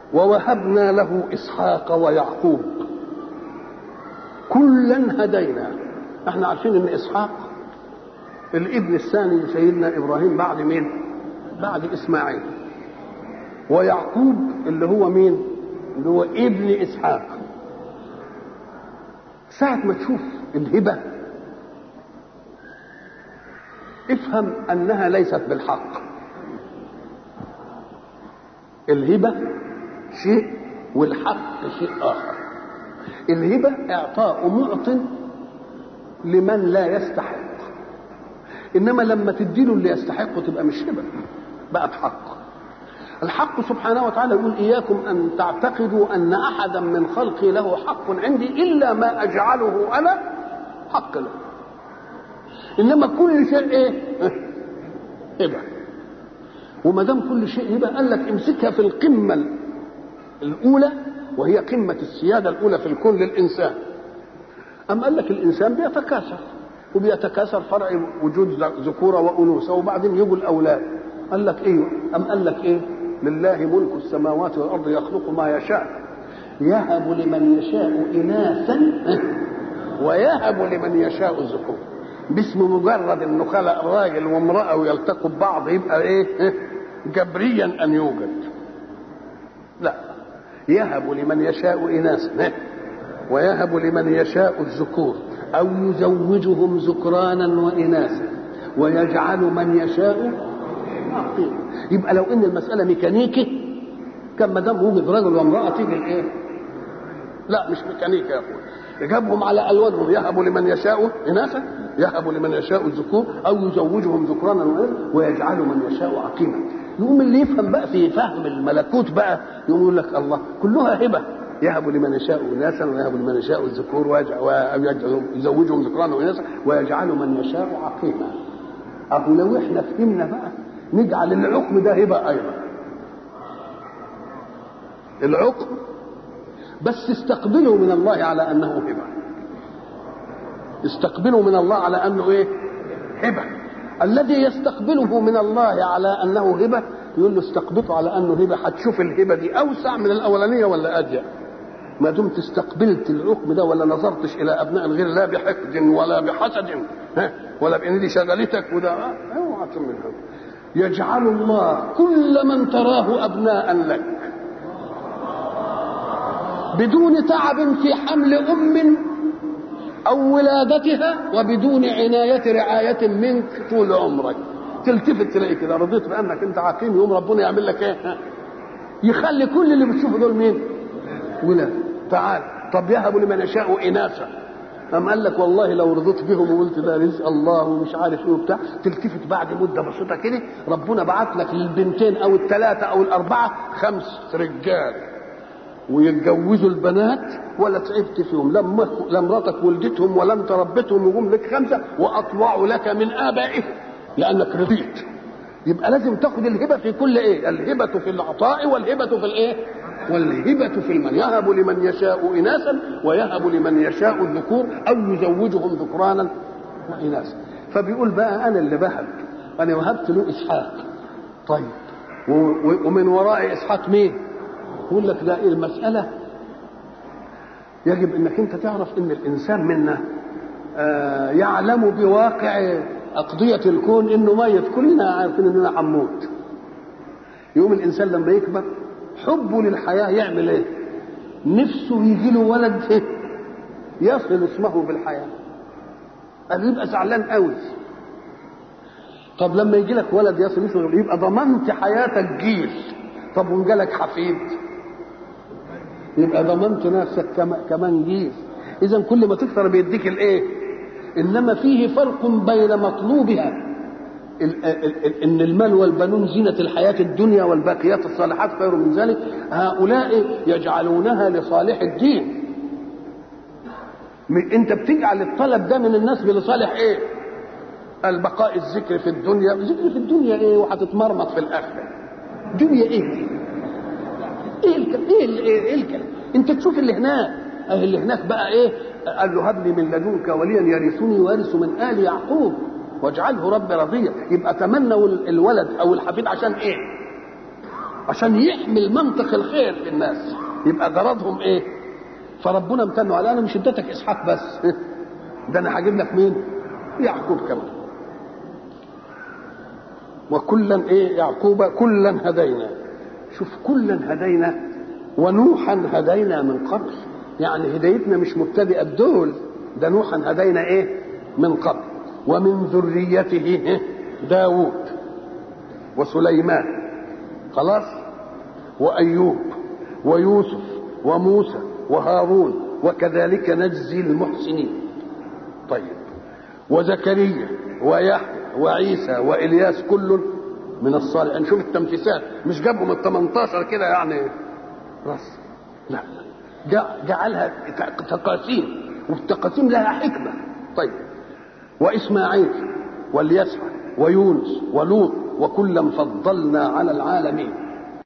ووهبنا له اسحاق ويعقوب كلا هدينا احنا عارفين ان اسحاق الابن الثاني لسيدنا ابراهيم بعد مين بعد اسماعيل ويعقوب اللي هو مين اللي هو ابن اسحاق ساعة ما تشوف الهبة افهم انها ليست بالحق الهبة شيء والحق شيء اخر الهبة اعطاء معط لمن لا يستحق انما لما تديله اللي يستحقه تبقى مش هبة بقت حق الحق سبحانه وتعالى يقول إياكم أن تعتقدوا أن أحدا من خلقي له حق عندي إلا ما أجعله أنا حق له إنما كل شيء إيه؟ هبة وما دام كل شيء هبة قال لك امسكها في القمة الأولى وهي قمة السيادة الأولى في الكون للإنسان أم قال لك الإنسان بيتكاثر وبيتكاثر فرع وجود ذكورة وأنوثة وبعدين يجوا الأولاد قال لك إيه أم قال لك إيه لله ملك السماوات والارض يخلق ما يشاء يهب لمن يشاء اناثا ويهب لمن يشاء الذكور باسم مجرد انه خلق راجل وامراه ويلتقوا ببعض يبقى ايه جبريا ان يوجد لا يهب لمن يشاء اناثا ويهب لمن يشاء الذكور او يزوجهم ذكرانا واناثا ويجعل من يشاء عقيم يبقى لو ان المساله ميكانيكي كان ما دام وجد رجل وامراه تيجي الايه؟ لا مش ميكانيكي يا اخويا جابهم على الوانهم يهب لمن يشاء اناثا يهب لمن يشاء الذكور او يزوجهم ذكرانا ويجعل من يشاء عقيما يقوم اللي يفهم بقى في فهم الملكوت بقى يقوم يقول لك الله كلها هبه يهب لمن يشاء اناثا ويهب لمن يشاء الذكور ويزوجهم ذكرانا واناثا ويجعل من يشاء عقيما أبو لو احنا فهمنا بقى نجعل العقم ده هبه ايضا العقم بس استقبلوا من الله على انه هبه استقبلوا من الله على انه ايه هبه الذي يستقبله من الله على انه هبه يقول له استقبله على انه هبه هتشوف الهبه دي اوسع من الاولانيه ولا اضيق ما دمت استقبلت العقم ده ولا نظرتش الى ابناء الغير لا بحقد ولا بحسد ها ولا بان دي شغلتك وده اوعى منها يجعل الله كل من تراه ابناء لك بدون تعب في حمل ام او ولادتها وبدون عنايه رعايه منك طول عمرك تلتفت تلاقي كده رضيت بانك انت عقيم يوم ربنا يعمل لك ايه يخلي كل اللي بتشوفه دول مين ولاد تعال طب يهب لمن يشاء اناثا أم قال لك والله لو رضيت بهم وقلت ده رزق الله ومش عارف ايه وبتاع تلتفت بعد مده بسيطه كده ربنا بعت لك للبنتين او الثلاثه او الاربعه خمس رجال ويتجوزوا البنات ولا تعبت فيهم لما لا مراتك ولدتهم ولا انت ربيتهم وجم لك خمسه واطوعوا لك من ابائهم لانك رضيت يبقى لازم تاخد الهبه في كل ايه الهبه في العطاء والهبه في الايه والهبة في المن يهب لمن يشاء إناثا ويهب لمن يشاء الذكور أو يزوجهم ذكرانا وإناثا فبيقول بقى أنا اللي بهب أنا وهبت له إسحاق طيب ومن وراء إسحاق مين؟ يقول لك ده المسألة يجب انك انت تعرف ان الانسان منا آه يعلم بواقع اقضيه الكون انه ميت كلنا عارفين اننا هنموت يقوم الانسان لما يكبر حبه للحياه يعمل ايه نفسه يجي له ولد إيه؟ يصل اسمه بالحياه قال يبقى زعلان قوي طب لما يجي لك ولد يصل اسمه يبقى ضمنت حياتك جيل طب وان جالك حفيد يبقى ضمنت نفسك كمان جيل اذا كل ما تكثر بيديك الايه انما فيه فرق بين مطلوبها ان المال والبنون زينة الحياة الدنيا والباقيات الصالحات خير من ذلك هؤلاء يجعلونها لصالح الدين انت بتجعل الطلب ده من الناس لصالح ايه البقاء الذكر في الدنيا الذكر في الدنيا ايه وهتتمرمط في الاخره دنيا ايه دي ايه الكلام ايه ايه, إيه الكلام انت تشوف اللي هناك اه اللي هناك بقى ايه قال له هب لي من لدنك وليا يرثني ويرث من ال يعقوب واجعله رب رضيا يبقى تمنوا الولد او الحفيد عشان ايه عشان يحمل منطق الخير في الناس يبقى غرضهم ايه فربنا امتنوا على انا مش اديتك اسحاق بس ده انا هجيب لك مين يعقوب كمان وكلا ايه يعقوب كلا هدينا شوف كلا هدينا ونوحا هدينا من قبل يعني هدايتنا مش مبتدئه بدول ده نوحا هدينا ايه من قبل ومن ذريته داوود وسليمان خلاص وايوب ويوسف وموسى وهارون وكذلك نجزي المحسنين طيب وزكريا ويحيى وعيسى والياس كل من الصالحين نشوف التنفيسات مش جابهم ال 18 كده يعني راس لا جعلها تقاسيم والتقاسيم لها حكمه طيب واسماعيل واليسع ويونس ولوط وكلا فضلنا على العالمين